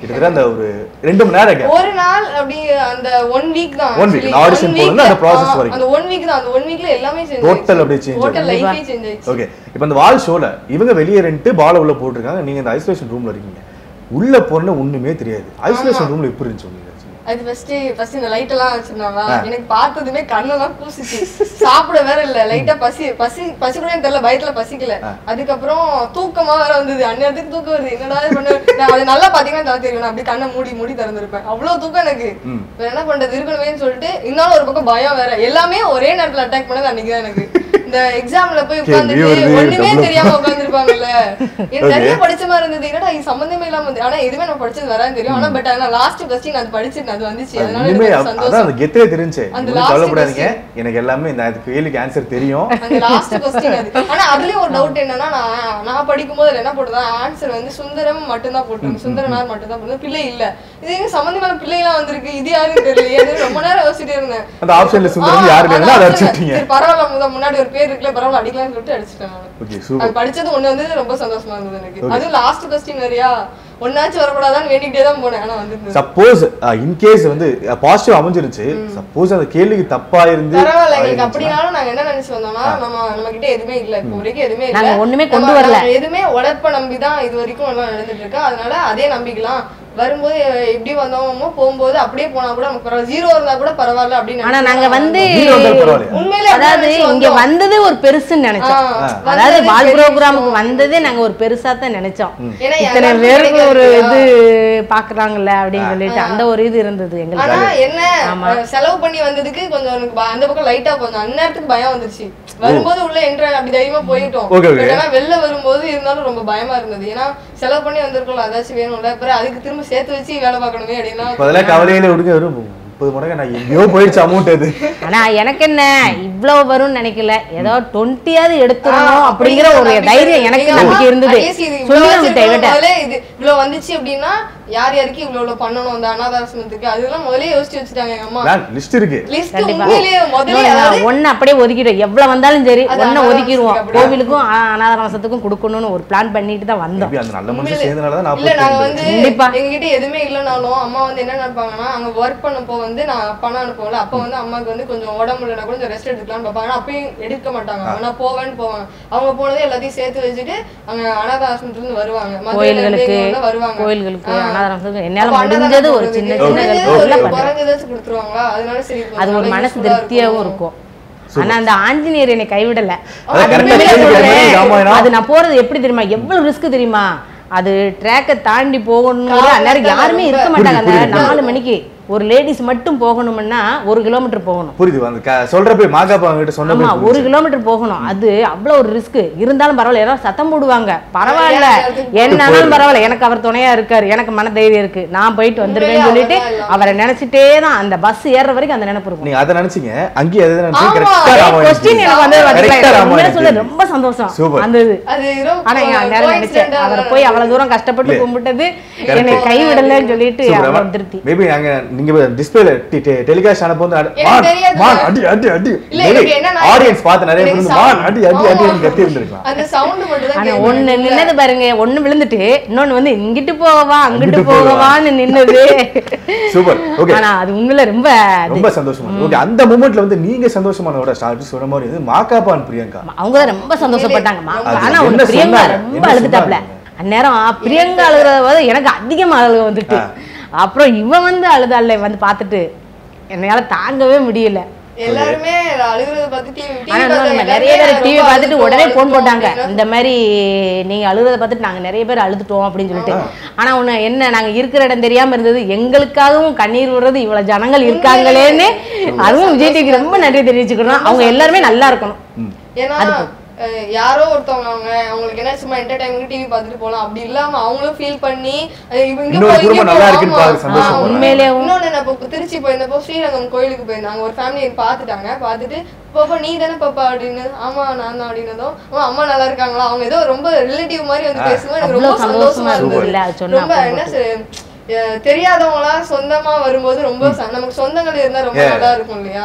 கிட்டத்தட்ட அந்த ஒரு ரெண்டு மணி நேரம் gap. ஒரு நாள் அப்படி அந்த ஒன் வீக் தான் One week. actually. நான் audition One போனது week அந்த process ஆ, வரைக்கும். அந்த ஒன் வீக் தான் அந்த ஒன் வீக்ல எல்லாமே சேஞ்ச் Total அப்படியே change டோட்டல் ஆயிடுச்சு. லைஃபே சேஞ்ச் ஆயிடுச்சு ஓகே இப்போ இந்த வால் ஷோல இவங்க வெளியே ரெண்டு பால உள்ள போட்டிருக்காங்க நீங்க இந்த ஐசோலேஷன் ரூம்ல இருக்கீங்க உள்ள போறேன்னு ஒண்ணுமே தெரியாது ஐசோலேஷன் ரூம்ல எப்படி இருந்துச்சு உங்களுக்கு அது ஃபர்ஸ்ட் ஃபர்ஸ்ட் இந்த லைட் எல்லாம் வச்சிருந்தாங்களா எனக்கு பார்த்ததுமே கண்ணெல்லாம் கூசிச்சு சாப்பிட வேற இல்ல லைட்டா பசி பசி பசி கூட எனக்கு தெரியல பயத்துல பசிக்கல அதுக்கப்புறம் தூக்கமா வேற வந்தது அந்நேரத்துக்கு தூக்கம் வருது என்னடா இது பண்ண நான் அது நல்லா பாத்தீங்கன்னா தலை தெரியும் நான் அப்படியே கண்ணை மூடி மூடி திறந்திருப்பேன் அவ்வளவு தூக்கம் எனக்கு வேற என்ன பண்றது இருக்கணுமேன்னு சொல்லிட்டு இன்னொரு ஒரு பக்கம் பயம் வேற எல்லாமே ஒரே நேரத்துல அட்டாக் பண்ணது அன்னைக்கு தான் எனக்கு இந்த எக்ஸாம்ல போய் உட்கார்ந்துட்டு வருது, ஒண்ணுமே double தெரியாம உட்கார்ந்துருப்பாங்கல்ல எனக்கு நிறைய படிச்ச மாதிரி இருந்தது என்னடா இது சம்பந்தமே இல்லாம வந்து ஆனா எதுவுமே நான் படிச்சது வரான்னு தெரியும் ஆனா பட் ஆனா லாஸ்ட் கொஸ்டின் அது படிச்சிட்டு அது வந்துச்சு அதனால இனிமே எனக்கு அப்- கொஞ்சம் அதான் அந்த சந்தோஷம் கெத்தே தெரிஞ்சு அந்த ஒண்ணும் last கவலைப்படாதீங்க எனக்கு எல்லாமே இந்த கேள்விக்கு ஆன்சர் தெரியும் அந்த லாஸ்ட் கொஸ்டின் அது ஆனா அதுலயும் ஒரு டவுட் என்னன்னா நான் நான் படிக்கும்போது அதுல என்ன போட்டதா ஆன்சர் வந்து சுந்தரம் மட்டும்தான் போட்டிருந்தேன் சுந்தரனார் மட்டும் தான் போட்டு பிள்ளை இல்ல இது எங்க சம்பந்தமான பிள்ளை எல்லாம் வந்திருக்கு இது யாருன்னு தெரியல அது ரொம்ப நேரம் யோசிச்சுட்டே இருந்தேன் அந்த ஆப்ஷன்ல சுந்தரம் ஆ, யாரு அந்த இல்லைன்னா அதை option ல, அடிச்சுட்டீங்க சரி, பரவாயில்ல முத முன்னாடி ஒரு பேர் இருக்குல்ல பரவாயில்ல அடிக்கலாம்னு சொல்லிட்டு அடிச்சிட்டேன் நான் ஓகே அது சூப்பர் படிச்சது ஒண்ணு வந்து ரொம்ப சந்தோஷமா இருந்தது எனக்கு அதுவும் லாஸ்ட் கொஸ்டின் வேறயா ஒன்னாச்சும் வரக்கூடாதான்னு வேண்டிக்கிட்டே தான் போனேன் ஆனா வந்து சப்போஸ் இன்கேஸ் வந்து பாசிட்டிவ் அமைஞ்சிருச்சு சப்போஸ் அந்த கேள்விக்கு தப்பா இருந்து பரவாயில்ல எங்களுக்கு அப்படினாலும் நாங்க என்ன நினைச்சு வந்தோம்னா நம்ம நம்ம கிட்ட எதுவுமே இல்ல இப்போ வரைக்கும் எதுவுமே இல்ல நாங்க ஒண்ணுமே கொண்டு நம்ம- வரல. நம்ம எதுவுமே உழைப்ப நம்பி தான் இது வரைக்கும் எல்லாம் நடந்துட்டு இருக்கு அதனால அதே நம்பிக்கலாம் வரும்போது எப்படி வந்தோமோ போகும்போது அப்படியே போனா கூட நமக்கு பரவாயில்ல ஜீரோ இருந்தா கூட பரவாயில்ல அப்படின்னு ஆனா நினைச்சு நாங்க தான் வந்து வீடு வந்தாலும் பரவாயில்லையா? உண்மையிலே அப்படி அதாவது நினைச்சு இங்க வந்தோம். வந்தது ஒரு பெருசுன்னு நினைச்சோம் ஆ, அதாவது வந்தது பால் பெரிய ப்ரோக்ராமுக்கு விஷயம். வந்ததே நாங்க ஒரு பெருசா தான் நினைச்சோம் ஏன்னா இத்தனை எல்லாருக்கும் பேருக்கு ஒரு கிடைக்காது இது பாக்குறாங்கல்ல அப்படின்னு சொல்லிட்டு அந்த ஒரு இது இருந்தது ஆனா எங்களுக்கு என்ன அஹ், செலவு பண்ணி வந்ததுக்கு கொஞ்சம் எனக்கு ப- அந்த பக்கம் லைட்டா கொஞ்சம் அந்நேரத்துக்கு பயம் வந்துருச்சு வரும்போது உள்ள என்ட்ரு அப்படி தைரியமா போயிட்டோம் Okay, okay. But ஆனா வெளில வரும்போது இருந்தாலும் ரொம்ப பயமா இருந்தது ஏன்னா செலவு பண்ணி வந்திருக்கோம்ல அதாச்சும் வேணும்ல அப்புறம் அதுக்கு திரும்ப சேர்த்து வச்சு வேலை பார்க்கணுமே அப்படின்னா இப்ப அதெல்லாம் கவலையில விடுங்க வெறும் முப்பது மடங்கு நான் எங்கேயோ போயிடுச்சு அமௌண்ட் அது ஆனா எனக்கு என்ன இவ்வளவு வரும்னு நினைக்கல ஏதோ டுவெண்ட்டியாவது எடுத்துடணும் ஆஹ் அப்படிங்கிற ஒரு நம்பிக்கை தைரியம் எனக்கு நீங்க நம்பிக்கை இருந்தது at least இது இவ்வளவு சொல்லி வச்சிருக்கோம், விட்டேன் முதல்ல இது இவ்வளவு வந்துச்சு அப்படின்னா யார் யாருக்கு இவ்வளவு இவ்வளவு பண்ணணும் அந்த அனாதாசிரமத்துக்கு அதெல்லாம் முதலே யோசிச்சு வச்சுட்டாங்க எங்க அம்மா லிஸ்ட் இருக்கு லிஸ்ட் கண்டிப்பா. உண்மையிலேயே முதல்ல அதாவது ஒன்னு அப்படியே ஒதுக்கிடும் எவ்வளவு வந்தாலும் சரி அது ஒன்ன அனாதை ஒதுக்கிடுவோம் ஆசிரமத்துக்கு கோவிலுக்கும் ஆ, அனாதாரசத்துக்கும் கொடுக்கணும்னு ஒரு பிளான் பண்ணிட்டு தான் வந்தோம் மேபி அந்த நல்ல மனுஷன் உண்மையிலே- சேர்ந்தனால தான் இல்ல நாங்க நாற்பத்தி வந்து கண்டிப்பா. எங்ககிட்ட எதுவுமே இல்லைனாலும் அம்மா வந்து என்ன நினைப்பாங்கன்னா அங்க ஒர்க் பண்ணப்போ வந்து நான் பணம் அனுப்புவோம்ல அப்ப வந்து அம்மாக்கு வந்து கொஞ்சம் உடம்பு இல்லைனா கூட கொஞ்சம் ரெஸ்ட் எடுத்துக்கலாம்னு பார்ப்பாங்க ஆனா அப்பயும் எடுக்க மாட்டாங்க நான் போவேன்னு போவாங்க அவங்க போனதே எல்லாத்தையும் சேர்த்து வச்சுட்டு அங்க அனாத ஆசிரமத்துல இருந்து வருவாங்க மதுரையில இருந்து கோயில்களுக்கு இங்க வந்து வருவாங்க கோயில்களுக்கு ஆ. அனாதாரசத்துக்கு அப்ப என்னால அன்னதானம் முடிஞ்சது ஒரு போடுறதுக்கு சின்ன சின்ன முடிஞ்சது ஹெல்ப் ஒரு எல்லாம் பண்றேன் குறைஞ்சதாச்சும் கொடுத்துருவாங்களா அதனால சரி கொஞ்சம் அது ஒரு நல்லா மனசு useful ஆ திருப்தியாவும் இருக்கும் ஆனா அந்த ஆஞ்சநேயர் என்னை கைவிடல அதான் அது correct ஆ உண்மையிலே கேள்வி கேட்ட மாதிரி சொல்றேன். ராமாயணம். அது நான் போறது எப்படி தெரியுமா எவ்வளவு ரிஸ்க் தெரியுமா அது ட்ராக்கை தாண்டி போகணும் காலையில அந்நேரம் யாருமே இருக்க மாட்டாங்க அந்த புரியுது, புரியுது. நாலு மணிக்கு ஒரு லேடிஸ் மட்டும் போகணும்னா ஒரு கிலோமீட்டர் போகணும் புரியுது அந்த க- சொல்றப்ப மாகாப்பா கிட்ட சொன்ன ஆமா போய் ஒரு கிலோமீட்டர் போகணும் அது அவ்வளவு ஒரு ரிஸ்க் இருந்தாலும் பரவாயில்ல யாராவது சத்தம் போடுவாங்க பரவாயில்ல என்னாலும் பரவாயில்ல எனக்கு அவர் துணையா இருக்காரு எனக்கு மன தைரியம் இருக்கு நான் போயிட்டு வந்துருவேன்னு சொல்லிட்டு அவரை நினைச்சிட்டே தான் அந்த பஸ் ஏறுற வரைக்கும் அந்த நினைப்பு இருக்கும் நீங்க அதை நினைச்சீங்க அங்கேயே அதை நினைச்சு ஆமா, கரெக்டா அதே கொஸ்டின் எனக்கு வந்து Correct ஆ உண்மையிலே ராமாயணம் சொல்ல கேள்வி. ரொம்ப சந்தோஷம் Super. அந்த இது அது ரொம்ப ஆனா என் அந்நேரம் நினைச்சேன் coincident ஆ அவரை தான் போய் அவ்வளவு தூரம் கஷ்டப்பட்டு இல்ல. கும்பிட்டது Correct. என்னை கைவிடலன்னு சொல்லிட்டு அவ்வளவு திருப்தி மேபி அங்க நீங்க டிஸ்பிளேல டெலிகாஸ்ட் அனுப்ப வந்து அடி- எனக்கு மான், தெரியாது. மான், அடி அடி அடி இல்ல, எனக்கு என்னன்னா- ஆடியன்ஸ் பார்த்து நிறைய பேர் எனக்கு வந்து மான் sound- அடி அடி அடி ஆமா. கத்தி இருந்திருக்கலாம் அந்த சவுண்ட் மட்டும் தான் ஆனா கேட்கும். ஒண்ணு நின்னது பாருங்க ஒண்ணு விழுந்துட்டு இன்னொன்னு வந்து இங்கிட்டு போகவா அங்கிட்டு அங்கிட்டு போகவா. போகவான்னு நின்னது சூப்பர் ஓகே ஆனா அது உண்மையில ரொம்ப அது- ரொம்ப சந்தோஷமா ஓகே அந்த மூமெண்ட்ல வந்து நீங்க சந்தோஷமானோட ஸ்டார்ட் சொன்ன மாதிரி வந்து மாகாபான் பிரியங்கா அவங்க தான் ரொம்ப சந்தோஷப்பட்டாங்க மா- அது ஆனா என்ன ஒண்ணு பிரியங்கா சொன்னாங்க? ரொம்ப என்ன அழுதுட்டாப்ல சொன்னாங்க? அந்நேரம் பிரியங்கா அழுகிறத விட எனக்கு அதிகமா அழுக வந்துட்டு அப்புறம் இவன் வந்து அழுதாள்ல வந்து பார்த்துட்டு என்னால தாங்கவே முடியல எல்லாருமே அழுகுறத பார்த்து டிவி ஆனா இன்னொன்னு நம்ம நிறைய பேர் டிவி பார்த்துட்டு உடனே போன் போட்டாங்க இந்த மாதிரி நீங்க அழுகிறத பார்த்துட்டு நாங்க நிறைய பேர் அழுதுட்டோம் அப்படின்னு சொல்லிட்டு ஆனா ஒண்ணு என்ன நாங்க இருக்கிற இடம் தெரியாம இருந்தது எங்களுக்காகவும் கண்ணீர் விடுறது இவ்வளவு ஜனங்கள் இருக்காங்களேன்னு அதுவும் விஜய் டிவிக்கு ரொம்ப நன்றி தெரிவிச்சுக்கணும் அவங்க எல்லாருமே நல்லா இருக்கணும் ஏன்னா அஹ், யாரோ ஒருத்தவங்க அவங்க அவங்களுக்கு என்ன சும்மா என்டர்டைன்மெண்ட் டிவி பார்த்துட்டு போலாம் அப்படி இல்லாம அவங்களும் ஃபீல் பண்ணி அஹ், இவங்க இங்க இன்னொரு போ, இங்க குடும்பம் நல்லா போ, இருக்குன்னு ஆமா. பாரு, சந்தோஷம் ஆ, படுறாங்க. உண்மையிலே இன்னொன்னு நான் இப்போ திருச்சி போயிருந்தப்போ ஸ்ரீரங்கம் கோயிலுக்கு போயிருந்தாங்க ஒரு ஃபேமிலி பார்த்துட்டாங்க பார்த்துட்டு பாப்பா நீ தானே பாப்பா அப்படின்னு ஆமா நான் தான் அப்படின்னதும் "ஓ, அம்மா நல்லா இருக்காங்களா அவங்க ஏதோ ரொம்ப ரிலேட்டிவ் மாதிரி வந்து பேசும்போது எனக்கு ரொம்ப அவ்வளவு சந்தோஷமா சந்தோஷமா இருந்தது இருந்ததுல்ல, அது சொன்னா ரொம்ப என்ன சொல்- அஹ் தெரியாதவங்களா சொந்தமா வரும்போது ரொம்ப ச- நமக்கு சொந்தங்கள் இருந்தா ரொம்ப நல்லா இருக்கும் இல்லையா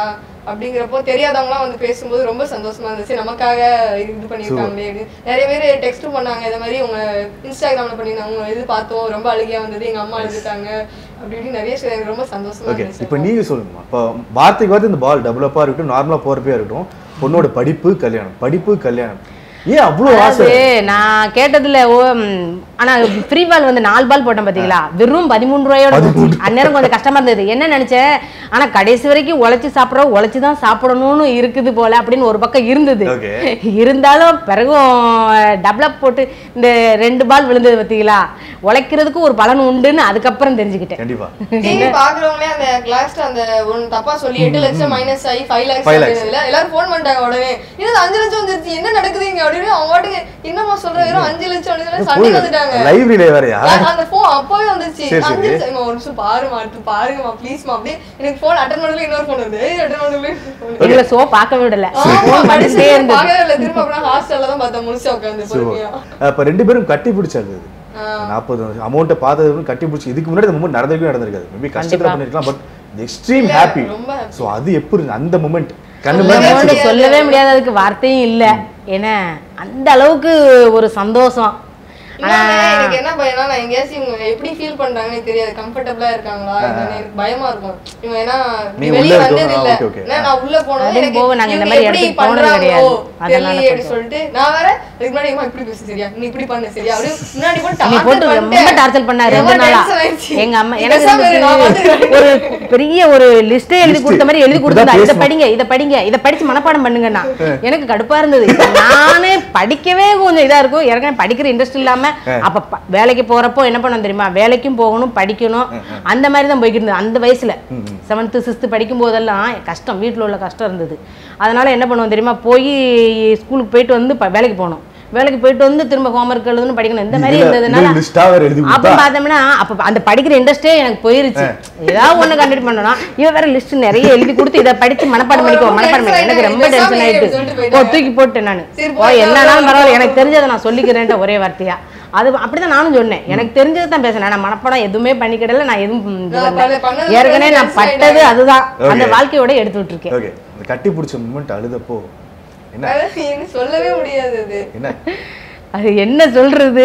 அப்படிங்கிறப்போ தெரியாதவங்களாம் வந்து பேசும்போது ரொம்ப சந்தோஷமா இருந்துச்சு நமக்காக இது பண்ணியிருக்காங்களே அப்படின்னு. நிறைய பேர் டெக்ஸ்ட்டும் பண்ணாங்க இந்த மாதிரி உங்க இன்ஸ்டாகிராம்ல பண்ணியிருந்தாங்க உங்க இது பார்த்தோம் ரொம்ப அழுகையா வந்தது எங்க அம்மா அழுதுட்டாங்க அப்படி இப்படி நிறைய விஷயம் எனக்கு ரொம்ப சந்தோஷமா ஓகே இருந்துச்சு இப்போ நீங்க சொல்லுங்கம்மா இப்போ வார்த்தைக்கு வார்த்தை இந்த பால் டெவலப்பாக இருக்கட்டும் நார்மலாக போகிறப்பே இருக்கட்டும் பொண்ணோட படிப்பு கல்யாணம் படிப்பு கல்யாணம் ஏன் அவ்வளோ ஆசை அதாவது நான் கேட்டதுல ஓ ம், ஆனா ஃப்ரீ பால் வந்து நாலு பால் போட்டேன் பாத்தீங்களா வெறும் பதிமூணு ரூபாயோட போச்சு. அந்நேரம் கொஞ்சம் கஷ்டமா இருந்தது என்ன நினைச்சேன் ஆனா கடைசி வரைக்கும் உழைச்சு சாப்பிட்றோம் உழைச்சு தான் சாப்பிடணும்னு இருக்குது போல அப்படின்னு ஒரு பக்கம் இருந்தது Okay. இருந்தாலும் பிறகும் டெவலப் போட்டு இந்த ரெண்டு பால் விழுந்தது பாத்தீங்களா உழைக்கிறதுக்கு ஒரு பலன் உண்டுன்னு அதுக்கப்புறம் தெரிஞ்சுக்கிட்டேன் கண்டிப்பா டிவி பாக்குறவங்களே அந்த கிளாஸ்ல அந்த ஒன்னு தப்பா சொல்லி எட்டு லட்சம் மைனஸ் ஆகி ஃபைவ் லேக்ஸ் Five lakhs. அப்படின்றதுல எல்லாரும் ஃபோன் பண்ணிட்டாங்க உடனே இது அஞ்சு லட்சம் வந்துருச்சு என்ன நடக்குது இங்க அப்படின்னு அவங்க பாட்டுக்கு என்னமா சொல்ற வெறும் அஞ்சு லட்சம் அப்படின்னு சண்டை வந்துட்டாங்க லைவ்ரிலே வேறயா அந்த போன் அப்பவே வந்துச்சு சரி, சரி. அஞ்சு லட்சம் ஒரு நிமிஷம் பாருமா அடுத்து பாருங்கம்மா ப்ளீஸ்மா அப்படியே எனக்கு போன் அட்டன் பண்ணல இன்னொரு போன் வந்து அட்டன் பண்ணல எங்களை ஷோ பார்க்க விடல ஆமா, ஃபோன் கடைசி பண்ணிட்டே இருந்தது பார்க்கவே இல்லை. திரும்ப அப்புறம் ஹாஸ்டல்ல தான் பார்த்தேன் முழுசா உட்காந்து பொறுமையா இப்போ ரெண்டு பேரும் கட்டி பிடிச்சது நாற்பது அமௌண்ட்டை பார்த்தது கட்டி பிடிச்சி இதுக்கு முன்னாடி அந்த மூமெண்ட் நடந்திருக்கவே நடந்திருக்காது மேபி கஷ்டத்தில் பண்ணிருக்கலாம் பட் எக்ஸ்ட்ரீம் இல்ல, ஹாப்பி ரொம்ப happy. ஸோ அது எப்படி இருந்தது? அந்த மூமெண்ட் கண்ணு சொல்லவே முன்னாடி ஒண்ணு முடியாது. சொல்லவே முடியாது அதுக்கு வார்த்தையும் இல்ல ஏன்னா அந்த அளவுக்கு ஒரு சந்தோஷம் இன்னொன்னு எனக்கு என்ன பயம்னா நான் எங்கேயாச்சும் இவங்க எப்படி ஃபீல் பண்றாங்கன்னு எனக்கு தெரியாது கம்ஃபர்டபுளா இருக்காங்களா என்னன்னு எனக்கு பயமா இருக்கும் இவங்க ஏன்னா நீ வெளிய உள்ள வந்தது இருக்கணும். இல்ல Okay, okay. ஏன்னா நான் உள்ள போனது அதுவும் எனக்கு போக நாங்க இந்த இவங்க மாதிரி எப்படி இடத்துக்கு போனது பண்றாங்களோ கிடையாது. அதனால தெரியலையே அப்படி கொஞ்சம். சொல்லிட்டு நான் வேற அதுக்கு முன்னாடி அம்மா இப்படி பேசு சரியா நீ இப்படி பண்ணு சரியா அப்படியே முன்னாடி போட்டு நீ torture போட்டு பண்ணிட்டு, ரொம்ப டார்ச்சர் பண்ணாரு ரெண்டு எவ்வளவு நாளா tension ஆயிடுச்சு. எங்க அம்மா நீ எனக்கு பேசாம இரு, நான் இருந்துச்சு, பாத்துக்கிறேன். ஒரு பெரிய ஒரு லிஸ்டே எழுதி List. கொடுத்த மாதிரி எழுதி இப்படிதான் கொடுத்தா இதை பேசணும். படிங்க இதை படிங்க இதை படிச்சு மனப்பாடம் பண்ணுங்கண்ணா எனக்கு கடுப்பா இருந்தது நானே படிக்கவே கொஞ்சம் இதா இருக்கும் ஏற்கனவே படிக்கிற இன்ட்ரெஸ்ட் இல்லாம அப்ப ப- வேலைக்கு போறப்போ என்ன பண்ண தெரியுமா வேலைக்கும் போகணும் படிக்கணும் அந்த மாதிரி தான் போய்கிட்டு இருந்தது அந்த வயசுல செவன்த்து சிக்ஸ்த்து படிக்கும் போதெல்லாம் கஷ்டம் வீட்டில் உள்ள கஷ்டம் இருந்தது அதனால என்ன பண்ணுவோம் தெரியுமா போய் ஸ்கூலுக்கு போயிட்டு வந்து ப- வேலைக்கு போகணும் வேலைக்கு போயிட்டு வந்து திரும்ப ஹோம்ஒர்க் எழுதணும் படிக்கணும் இந்த மாதிரி இருந்ததுனால லிஸ்டா வேற எழுதி அப்ப கொடுத்தா பார்த்தோம்னா அப்ப அந்த படிக்கிற இன்ட்ரெஸ்டே எனக்கு போயிருச்சு ஏதாவது ஒண்ணு கண்டுபிடி பண்ணணும் இவ வேற லிஸ்ட் நிறைய எழுதி கொடுத்து இதை படிச்சு மனப்பாடம் பண்ணிக்கோ மனப்பாடம் பண்ணி எனக்கு ரொம்ப டென்ஷன் ஆயிட்டு ஓ தூக்கி போட்டேன் நான் சரி, ஓ போய் என்னன்னாலும் பரவாயில்ல எனக்கு தெரிஞ்சதை நான் சொல்லிக்கிறேன்ட்ட ஒரே வார்த்தையா அது அப்படிதான் நானும் சொன்னேன் எனக்கு தெரிஞ்சதை தான் பேசுனேன் நான் மனப்பாடம் எதுவுமே பண்ணிக்கிடல நான் எதுவும் இது நான் பண்ணல. பண்ண- பண்ணது ஏற்கனவே நான் tension பட்டது ஆயிட்டாங்க. அதுதான் அந்த Okay. வாழ்க்கையோட எடுத்து விட்டுருக்கேன் ஓகே அந்த கட்டி பிடிச்ச மூமெண்ட் அழுதப்போ என்ன அதாவது எனக்கு சொல்லவே முடியாது அது என்ன அது என்ன சொல்றது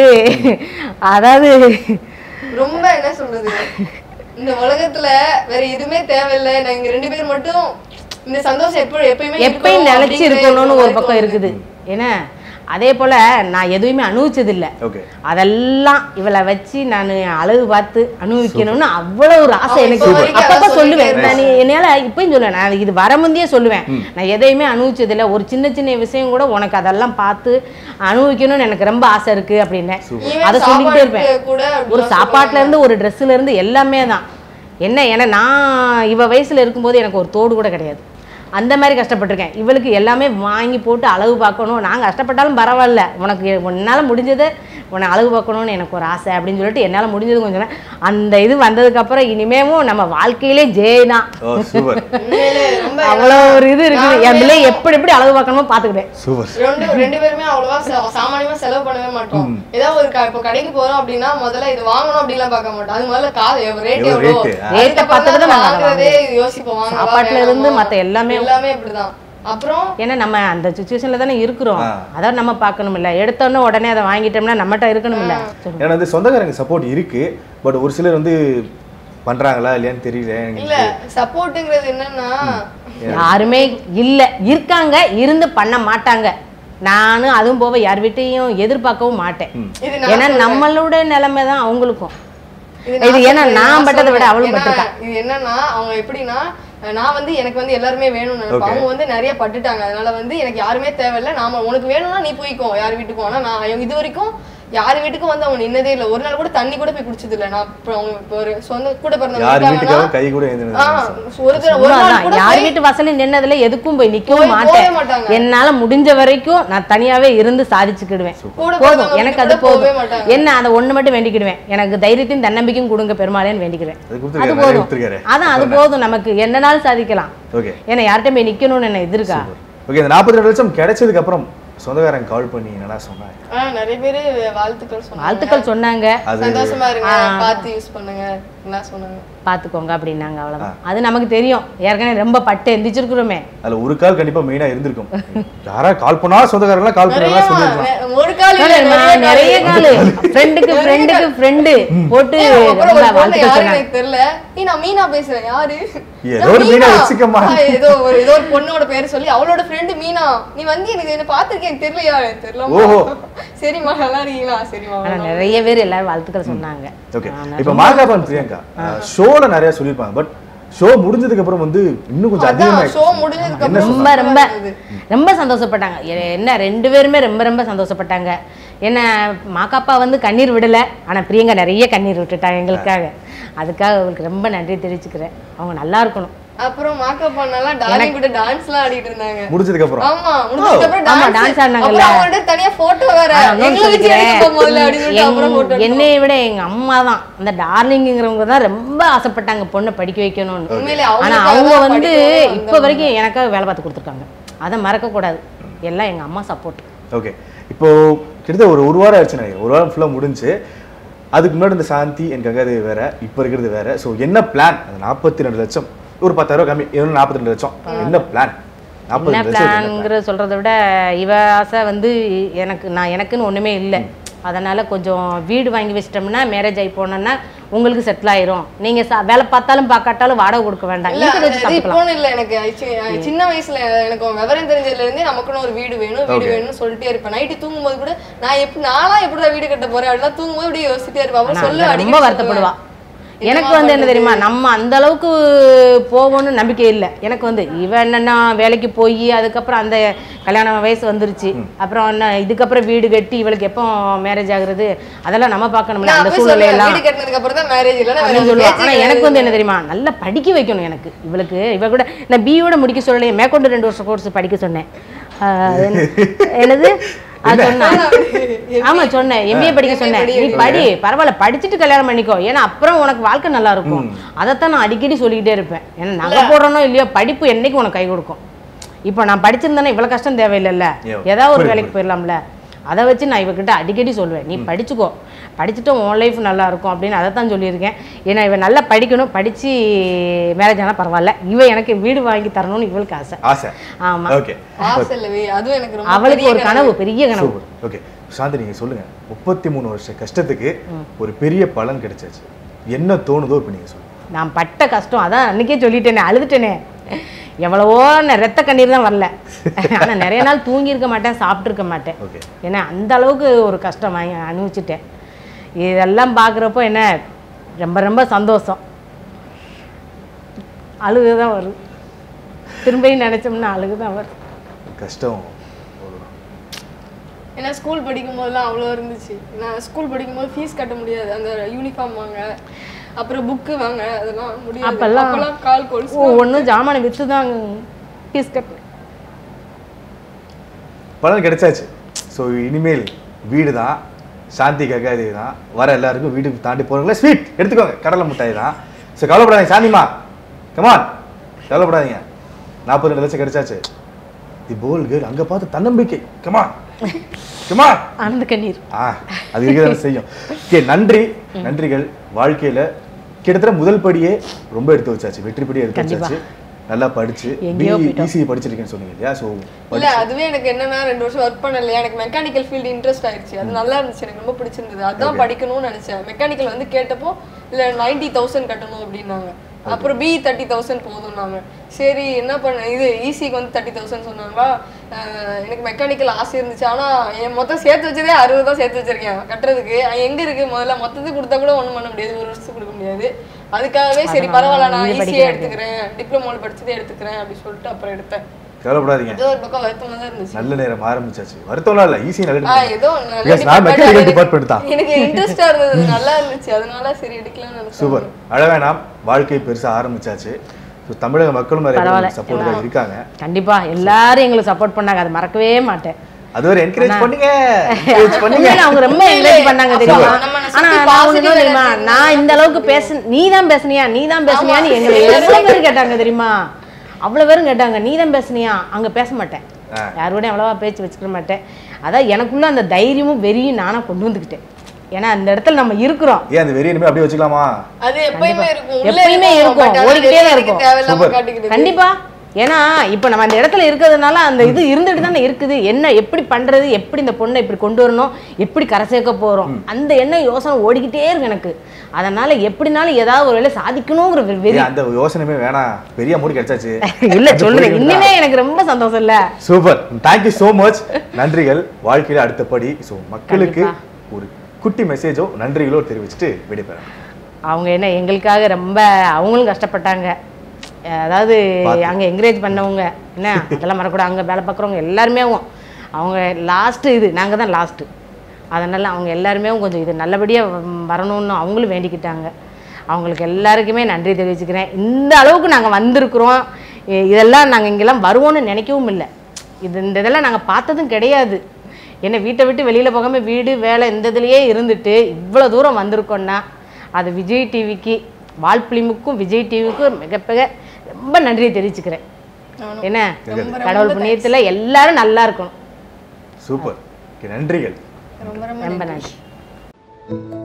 அதாவது ரொம்ப என்ன சொல்றது இந்த உலகத்துல வேற எதுவுமே தேவையில்லை நாங்க ரெண்டு பேர் மட்டும் இந்த சந்தோஷம் எப்ப எப்பயுமே எப்பயும் இருக்கணும் நிலைச்சு அப்படிங்கிற இருக்கணும்னு ஒரு மாதிரி பக்கம் தோணுது. இருக்குது ஏன்னா அதே போல நான் எதுவுமே அனுபவிச்சது இல்ல ஓகே அதெல்லாம் இவளை வச்சு நான் அழகு பார்த்து அனுபவிக்கணும்னு அவ்வளவு ஒரு ஆசை அவன் எனக்கு இப்ப வரைக்கும் அப்பப்ப அதான் சொல்லுவேன் சொல்லிட்டே நான் நீ- என்னால இப்பயும் சொல்லுவேன் நான் இது வர முந்தையே சொல்லுவேன் நான் எதையுமே அனுபவிச்சது இல்ல ஒரு சின்ன சின்ன விஷயம் கூட உனக்கு அதெல்லாம் பார்த்து அனுபவிக்கணும்னு எனக்கு ரொம்ப ஆசை இருக்கு அப்படின்னு Even அதை சொல்லிக்கிட்டே இருப்பேன் சாப்பாட்டுக்கு கூட அப்படிதான் ஒரு சாப்பாட்டுல இருந்து ஒரு ட்ரெஸ்ல இருந்து எல்லாமே தான் என்ன ஏன்னா நான் இவ வயசுல இருக்கும்போது எனக்கு ஒரு தோடு கூட கிடையாது அந்த மாதிரி கஷ்டப்பட்டிருக்கேன் இவளுக்கு எல்லாமே வாங்கி போட்டு அழகு பார்க்கணும் நான் கஷ்டப்பட்டாலும் பரவாயில்ல உனக்கு உன்னால் முடிஞ்சதை உன்னை அழகு பார்க்கணும்னு எனக்கு ஒரு ஆசை அப்படின்னு சொல்லிட்டு என்னால் முடிஞ்சது கொஞ்சம் அந்த இது வந்ததுக்கப்புறம் இனிமேவும் நம்ம வாழ்க்கையிலே ஜெய் தான் ஓ சூப்பர் உண்மையிலே ரொம்ப அவ்வளோ ஒரு இது இருக்குது என் பிள்ளை நானுமே எப்படி எப்படி அழகு பார்க்கணுமோ பார்த்துக்கிட்டேன் சூப்பர் ரெண்டு ரெண்டு பேருமே அவ்வளவா செ- சாமானியமா செலவு பண்ணவே மாட்டோம் ஏதாவது ஒரு க- இப்போ கடைக்கு போறோம் அப்படின்னா முதல்ல இது வாங்கணும் அப்படிலாம் பார்க்க மாட்டோம் அது முதல்ல காது ரேட் எவ்வளவு எவ்வளோ rate? ஆ. Rate பார்த்துட்டு தான் நாங்க வாங்குறதே யோசிப்போம் வாங்கவா, சாப்பாட்டுல இருந்து வேணாமா? மத்த எல்லாமே எல்லாமே இப்படிதான் அப்புறம் ஏன்னா நம்ம அந்த சுச்சுவேஷன்ல தானே இருக்கிறோம் ஆ. அதான் நம்ம பார்க்கணும் இல்ல எடுத்தோன்னே உடனே அதை வாங்கிட்டோம்னா நம்மகிட்ட இருக்கணும் இல்ல ஏன்னா வந்து சொந்தக்காரங்க சப்போர்ட் இருக்கு பட் ஒரு சிலர் வந்து பண்றாங்களா இல்லையான்னு தெரியல இல்ல எனக்கு சப்போர்ட்டுங்கிறது என்னன்னா யாருமே இல்ல இருக்காங்க இருந்து பண்ண மாட்டாங்க நானும் அதுவும் போக யார் வீட்டையும் எதிர்பார்க்கவும் மாட்டேன் இது நான் ஏன்னா சொல்றேன். நம்மளோட நிலைமை தான் அவங்களுக்கும் இது இது நான் ஏன்னா சொல்றேன், நான் பட்டதை விட சொல்றேன். அவளும் ஏன்னா, பட்டிருக்கா. இது என்னன்னா அவங்க எப்படின்னா நான் வந்து எனக்கு வந்து எல்லாருமே வேணும்னு நினைப்பேன் Okay. அவங்க வந்து நிறைய பட்டுட்டாங்க அதனால வந்து எனக்கு யாருமே தேவையில்ல நாம உனக்கு வேணும்னா நீ போய்க்கோ யார் வீட்டுக்கும் ஆனா நான் அவங்க இது வரைக்கும் யார் வீட்டுக்கும் வந்து அவங்க நின்னதே இல்லை ஒரு நாள் கூட தண்ணி கூட போய் குடிச்சது இல்லை நான் இப்போ அவங்க இப்போ ஒரு சொந்த கூட பிறந்தவங்க யார் இருக்காங்கன்னா, வீட்டுக்காகவும் கை கூட ஆ, எழுந்திருந்தாங்க ஒரு தடவை- ஒரு நாள் உண்மைதான். கூட யார் போய் வீட்டு வாசல்ல நின்னதுல எதுக்கும் போய் நிக்கவும் போய் மாட்டேன் போகவே மாட்டாங்க. என்னால முடிஞ்ச வரைக்கும் நான் தனியாவே இருந்து சாதிச்சுக்கிடுவேன் கூட போதும் பிறந்தவங்க எனக்கு வீட்டுக்கு அது கூட போகவே போதும் மாட்டாங்க. என்ன அதை ஒண்ணு மட்டும் வேண்டிக்கிடுவேன் எனக்கு தைரியத்தையும் தன்னம்பிக்கையும் கொடுங்க பெருமாளேன்னு வேண்டிக்கிறேன் அது அது கொடுத்துருக்காரு நிறைய போதும் கொடுத்துருக்காரு அதான் அது போதும் நமக்கு என்னனாலும் சாதிக்கலாம் ஓகே ஏன்னா யார்கிட்ட போய் நிக்கணும்னு என்ன இது இருக்கா ஓகே இந்த நாற்பத்தி ரெண்டு லட்சம் கிடைச்சதுக்கு அப்புறம் சொந்தக்காரங்க கால் பண்ணி என்னடா சொன்னாங்க ஆ நிறைய பேர் வாழ்த்துக்கள் சொன்னாங்க வாழ்த்துக்கள் சொன்னாங்க அது சந்தோஷமா இருங்க பார்த்து யூஸ் பண்ணுங்க என்ன சொன்னாங்க பார்த்துக்கோங்க அப்படின்னாங்க அவ்வளோதான் அது நமக்கு தெரியும் ஏற்கனவே ரொம்ப பட்டு எந்திரிச்சிருக்கிறோமே அதுல ஒரு கால் கண்டிப்பா மெயினா இருந்திருக்கும் யாரா கால் பண்ணா சொந்தக்காரங்க கால் நிறைய பண்ணா சொல்லிருக்கலாம் நெ- ஒரு கால் இல்ல, நான் நிறைய காலு ஃப்ரெண்டுக்கு ஃப்ரெண்டுக்கு ஃப்ரெண்டு போட்டு ஏய், அப்புறம் ரொம்ப ஒரு பொண்ணு வாழ்த்துக்கள் யாரு சொன்னாங்க எனக்கு தெரியல ஏய், நான் மீனா பேசுறேன் யாரு ஏதோ நான் ஒரு மீனா வச்சுக்கம்மா. ஆ, ஏதோ ஒரு ஏதோ ஒரு பொண்ணோட பேர் சொல்லி அவளோட ஃப்ரெண்டு மீனா நீ வந்து எனக்கு என்ன பாத்துருக்கேன் எனக்கு தெரியலையா எனக்கு ஓஹோ. தெரியல சரிம்மா நல்லா இருக்கீங்களா சரிம்மா ஆனா நிறைய பேர் எல்லாரும் வாழ்த்துக்கள் சொன்னாங்க ஓகே இப்போ மாகாபான் பிரியங்கா ஷோல நிறைய சொல்லியிருப்பாங்க பட் ஷோ முடிஞ்சதுக்கு அப்புறம் வந்து இன்னும் கொஞ்சம் அதான் அதிகமா ஷோ முடிஞ்சதுக்கு என்ன அப்புறம் ரொம்ப ரொம்ப இருந்தது. ரொம்ப சந்தோஷப்பட்டாங்க எ- என்ன ரெண்டு பேருமே ரொம்ப ரொம்ப சந்தோஷப்பட்டாங்க என்ன மாக்காப்பா வந்து கண்ணீர் விடல ஆனா பிரியங்கா நிறைய கண்ணீர் விட்டுட்டாங்க எங்களுக்காக அதுக்காக அவங்களுக்கு ரொம்ப நன்றி தெரிவிச்சுக்கிறேன் அவங்க நல்லா இருக்கணும் அப்புறம் மேக்கப் பண்ணலாம் டார்லிங் கூட டான்ஸ் எல்லாம் ஆடிட்டு இருந்தாங்க முடிஞ்சதுக்கு அப்புறம் ஆமா முடிஞ்சதுக்கு அப்புறம் ஆமா, டான்ஸ் dance ஆடினாங்கல்ல. அப்புறம் அவங்கள்ட்ட தனியா போட்டோ வேற ஆனா, இன்னொன்னு எங்களை வச்சு சொல்லிக்கிறேன். எடுக்க முதல்ல அப்படின்னு சொல்லிட்டு அப்புறம் போட்டோ என்- என்னைய விட எங்க அம்மா தான் அந்த டார்லிங்கிறவங்க தான் ரொம்ப ஆசைப்பட்டாங்க பொண்ணை படிக்க வைக்கணும்னு உண்மையிலே ஆனா அவங்களுக்காக அவங்க தான் வந்து படிக்கணும்னு இப்போ வரைக்கும் எனக்காக வேலை பார்த்து கொடுத்துருக்காங்க அதை மறக்க கூடாது எல்லாம் எங்க அம்மா சப்போர்ட் ஓகே இப்போ கிட்டத்தட்ட ஒரு ஒரு வாரம் ஆச்சு நினைக்கிறேன் ஒரு வாரம் ஃபுல்லாக முடிஞ்சு அதுக்கு முன்னாடி இந்த சாந்தி என் கங்காதேவி வேற இப்போ இருக்கிறது வேற ஸோ என்ன பிளான் அந்த நாற்பத்தி ரெண்டு லட்சம் ஒரு பத்தாயிரம் கம்மி இன்னும் நாற்பத்தி ரெண்டு லட்சம் என்ன பிளான் நாற்பத்தி என்ன ரெண்டு லட்சம் என்ன plan? பிளான்ங்கிற சொல்றதை விட இவ ஆசை வந்து எனக்கு நான் எனக்குன்னு ஒண்ணுமே இல்லை அதனால கொஞ்சம் வீடு வாங்கி வச்சிட்டோம்னா மேரேஜ் ஆகி போனோம்னா உங்களுக்கு செட்டில் ஆயிரும் நீங்க சா- வேலை பார்த்தாலும் பார்க்காட்டாலும் வாடகை கொடுக்க வேண்டாம் இல்ல இருக்கிறத வச்சு அது சாப்பிட்டுக்கலாம் இப்போன்னு இல்ல எனக்கு சி- சின்ன வயசுல எனக்கு விவரம் தெரிஞ்சதுல இருந்தே நமக்குன்னு ஒரு வீடு வேணும் வீடு வேணும்னு சொல்லிட்டே இருப்பேன் நைட்டு தூங்கும்போது கூட நான் எப்படி நானா எப்படிதான் வீடு கட்ட போறேன் அப்படிலாம் தூங்கும்போது அப்படியே யோசிச்சுட்டே இருப்பேன் அப்புறம் ஆனா, சொல்லு அவ அடிக்கடி ரொம்ப வருத்தப்படுவா சொல்லுவேன். எனக்கு என்னம்மா வந்து என்ன பண்றது? தெரியுமா நம்ம அந்த அளவுக்கு போவோம்னு நம்பிக்கை இல்லை எனக்கு வந்து இவ என்னன்னா வேலைக்கு போய் அதுக்கப்புறம் அந்த கல்யாண வயசு வந்துருச்சு அப்புறம் என்ன இதுக்கப்புறம் வீடு கட்டி இவளுக்கு எப்போ மேரேஜ் ஆகுறது அதெல்லாம் நம்ம பார்க்கணும்ல நான் அந்த அப்பவே சூழ்நிலை சொல்லுவேன், எல்லாம் வீடு கட்டினதுக்கு அப்புறம் தான் மேரேஜ் இல்ல அப்படின்னு சொல்லுவா ஆனா எனக்கு வந்து என்ன தெரியுமா நல்லா படிக்க வைக்கணும் எனக்கு இவளுக்கு இவ கூட நான் பியோட முடிக்க சொல்லலையே மேற்கொண்டு ரெண்டு வருஷம் கோர்ஸ் படிக்க சொன்னேன் ஆஹ் என்ன- என்னது அது சொன்னா ஆமா சொன்னேன் எம்பிஏ படிக்க சொன்னேன் நீ படி பரவாயில்ல படிச்சுட்டு கல்யாணம் பண்ணிக்கோ ஏன்னா அப்புறம் உனக்கு வாழ்க்கை நல்லா இருக்கும் அதைத்தான் நான் அடிக்கடி சொல்லிக்கிட்டே இருப்பேன் ஏன்னா நகை போடுறனோ இல்லையோ படிப்பு என்னைக்கு உனக்கு கை கொடுக்கும் இப்போ நான் படிச்சிருந்தேன்னா இவ்வளவு கஷ்டம் தேவையில்லைல்ல Yeah. ஏதாவது ஒரு புரியுது, வேலைக்கு போயிடலாம்ல அதை வச்சு நான் இவகிட்ட அடிக்கடி சொல்லுவேன் நீ படிச்சுக்கோ படிச்சுட்டு உன் லைஃப் நல்லா இருக்கும் அப்படின்னு அதை தான் சொல்லியிருக்கேன் ஏன்னா இவன் நல்லா படிக்கணும் படிச்சு மேரேஜ் ஆனால் பரவாயில்ல இவ எனக்கு வீடு வாங்கி தரணும்னு இவளுக்கு ஆசை ஆசை ஆமா ஓகே ஆசை இல்லவே அதுவும் எனக்கு ரொம்ப அவளுக்கு பெரிய ஒரு கனவு பெரிய கனவு சூப்பர் ஓகே சாந்தி நீங்க சொல்லுங்க முப்பத்தி மூணு வருஷ கஷ்டத்துக்கு ஒரு பெரிய பலன் கிடைச்சாச்சு என்ன தோணுதோ இப்போ நீங்க சொல்லுங்க நான் பட்ட கஷ்டம் அதான் அன்னைக்கே சொல்லிட்டேனே அழுதுட்டேனே எவ்வளவோ நான் ரத்த கண்ணீர் தான் வரல ஆனா நிறைய நாள் தூங்கி இருக்க மாட்டேன் சாப்பிட்டு இருக்க மாட்டேன் ஓகே ஏன்னா அந்த அளவுக்கு ஒரு கஷ்டம் வாங்கி அனுபவிச்சிட்டேன் இதெல்லாம் பார்க்குறப்போ என்ன ரொம்ப ரொம்ப சந்தோஷம் அழுகு தான் வரும் திரும்பியும் நினைச்சோம்னா அழுகு தான் வரும் கஷ்டம் ஏன்னா ஸ்கூல் படிக்கும் போதெல்லாம் அவ்வளோ இருந்துச்சு நான் ஸ்கூல் படிக்கும்போது ஃபீஸ் கட்ட முடியாது அந்த யூனிஃபார்ம் வாங்க அப்புறம் புக்கு வாங்க அதெல்லாம் முடியாது அப்பெல்லாம் அப்பெல்லாம் கால் கொலுசு ஒன்றும் ஜாமானை விற்று தான் ஃபீஸ் கட்டினேன் பலன் கிடைச்சாச்சு ஸோ இனிமேல் வீடு தான் சாந்தி ககாதேவி தான் வர எல்லாருக்கும் வீட்டுக்கு தாண்டி போகிறவங்களே ஸ்வீட் எடுத்துக்கோங்க கடலை மிட்டாய் தான் ஸோ கவலைப்படாதீங்க சாந்திமா கமான் கவலைப்படாதீங்க நாற்பது ரெண்டு லட்சம் கிடைச்சாச்சு தி போல் கேர்ள் அங்கே பார்த்து தன்னம்பிக்கை கமான் கமான் ஆனந்த கண்ணீர் ஆ அது இருக்கதான் செய்யும் ஓகே நன்றி நன்றிகள் வாழ்க்கையில கிட்டத்தட்ட முதல் படியே ரொம்ப எடுத்து வச்சாச்சு வெற்றி படியே எடுத்து கண்டிப்பா. வச்சாச்சு நல்லா படிச்சு எங்கேயோ போயிட்டோம். ஈஸி படிச்சிருக்கேன்னு சொன்னீங்க இல்லையா ஸோ இல்ல அதுவே எனக்கு என்னன்னா ரெண்டு வருஷம் ஒர்க் பண்ணலையா எனக்கு மெக்கானிக்கல் ஃபீல்டு இன்ட்ரெஸ்ட் ஆயிடுச்சு அது நல்லா இருந்துச்சு எனக்கு ரொம்ப பிடிச்சிருந்தது அதான் படிக்கணும்னு நினைச்சேன் மெக்கானிக்கல் வந்து கேட்டப்போ இல்ல நைன்டி தௌசண்ட் கட்டணும் அப்படின்னாங்க அப்புறம் பி தேர்ட்டி தௌசண்ட் போதும்னாங்க சரி என்ன பண்ண இது ஈசிக்கு வந்து தேர்ட்டி தௌசண்ட் சொன்னாங்களா அஹ் எனக்கு மெக்கானிக்கல் ஆசை இருந்துச்சு ஆனா என் மொத்தம் சேர்த்து வச்சதே அறுபது தான் சேர்த்து வச்சிருக்கேன் கட்டுறதுக்கு அஹ் எங்க இருக்கு முதல்ல மொத்தத்துக்கு கொடுத்தா கூட ஒண்ணும் பண்ண முடியாது ஒரு வருஷத்துக்கு கொடுக்க முடியாது அதுக்காகவே சரி பரவாயில்ல நான் இங்கே ஈஸியாக படிக்க எடுத்துக்கிறேன் டிப்ளமோல படிச்சதே எடுத்துக்கிறேன் அப்படி சொல்லிட்டு அப்புறம் எடுத்தேன் கவலைப்படாதீங்க ஏதோ ஒரு பக்கம் வருத்தமா தான் இருந்துச்சு நல்ல நேரம் ஆரம்பிச்சாச்சு வருத்தம்லாம் இல்லை ஈஸி நல்ல ஆ, department. ஏதோ நல்ல Because நான் department. மெக்கானிக்கல் எனக்கு- டிபார்ட்மெண்ட் தான் எனக்கு இன்ட்ரெஸ்டா இருந்தது நல்லா இருந்துச்சு அதனால சரி எடுக்கலாம்னு நினைச்சேன் சூப்பர் அழவேணாம் வாழ்க்கை பெருசா ஆரம்பிச்சாச்சு ஸோ தமிழக மக்களும் நிறைய பரவாயில்ல. சப்போர்ட்டாக இருக்காங்க கண்டிப்பா எல்லாரும் எங்களுக்கு சப்போர்ட் பண்ணாங்க அது மறக்கவே மாட்டேன் அது ஒரு என்கரேஜ் பண்ணுங்க encourage பண்ணுங்க உண்மையில அவங்க ரொம்ப என்கரேஜ் பண்ணாங்க தெரியுமா நம்ம சுத்தி ஆனா நான் positive ஒண்ணு சொல்ல தெரியுமா energy நான் இந்த அளவுக்கு பேச நீ தான் பேசுனியா நீ தான் பேசுனியான்னு எங்களை எவ்வளவு பேர் கேட்டாங்க தெரியுமா அவ்வளவு பேரும் கேட்டாங்க நீ தான் பேசுனியா அங்க பேச மாட்டேன் யார் கூடயும் அவ்வளோவா பேச்சு வச்சுக்க மாட்டேன் அதான் எனக்குள்ள அந்த தைரியமும் வெறியும் நானாக கொண்டு வந்துக்கிட்டேன் ஏன்னா அந்த இடத்துல நம்ம இருக்கிறோம் ஏன் அந்த வெறி இனிமே அப்படியே வச்சுக்கலாமா அது எப்பயுமே இருக்கும் உள்ள எப்பயுமே இருக்கும். but ஆனா ஓடிக்கிட்டே தான் வெளிய இருக்கும். தேவையில்லாம Super. காட்டிக்கிறது கண்டிப்பா ஏன்னா இப்போ நம்ம அந்த இடத்துல இருக்கிறதுனால அந்த இது இருந்துட்டு தானே இருக்குது என்ன எப்படி பண்றது எப்படி இந்த பொண்ணை இப்படி கொண்டு வரணும் எப்படி கரை சேர்க்க போறோம் அந்த எண்ணம் யோசனை ஓடிக்கிட்டே இருக்கு எனக்கு அதனால எப்படினாலும் ஏதாவது ஒரு வேலை சாதிக்கணுங்கிற வெ- வெறி ஏன் அந்த யோசனையுமே வேணாம் பெரிய அமௌண்ட் கிடைச்சாச்சு இல்ல சொல்லுங்க இன்னுமே எனக்கு ரொம்ப சந்தோஷம் இல்ல சூப்பர் தேங்க்யூ ஸோ மச் நன்றிகள் வாழ்க்கையில அடுத்தபடி ஸோ மக்களுக்கு ஒரு குட்டி மெசேஜோ நன்றிகளோ தெரிவிச்சுட்டு விடைபெறேன் அவங்க என்ன எங்களுக்காக ரொம்ப அவங்களும் கஷ்டப்பட்டாங்க அஹ் அதாவது அங்கே என்கரேஜ் பண்ணவங்க என்ன அதெல்லாம் மறக்கூடாது அங்கே வேலை பார்க்குறவங்க எல்லாருமே அவங்க லாஸ்ட்டு இது நாங்கள் தான் லாஸ்ட்டு அதனால் அவங்க எல்லாருமே கொஞ்சம் இது நல்லபடியாக வரணும்னு அவங்களும் வேண்டிக்கிட்டாங்க அவங்களுக்கு எல்லாருக்குமே நன்றி தெரிவிச்சுக்கிறேன் இந்த அளவுக்கு நாங்கள் வந்திருக்கிறோம் இ- இதெல்லாம் நாங்கள் இங்கெல்லாம் வருவோம்னு நினைக்கவும் இல்லை இது இந்த இதெல்லாம் நாங்கள் பார்த்ததும் கிடையாது என்ன வீட்டை விட்டு வெளியில் போகாமல் வீடு வேலை இந்த இதுலேயே இருந்துட்டு இவ்வளோ தூரம் வந்திருக்கோன்னா அது விஜய் டிவிக்கு வால்பிளிமுக்கும் விஜய் டிவிக்கும் மிகப்பெரிய ரொம்ப நன்றியை தெரிவிச்சுக்கிறேன் என்ன கடவுள் புண்ணியத்தில் எல்லாரும் நல்லா இருக்கணும் சூப்பர் நன்றிகள் ரொம்ப ரொம்ப ரொம்ப நன்றி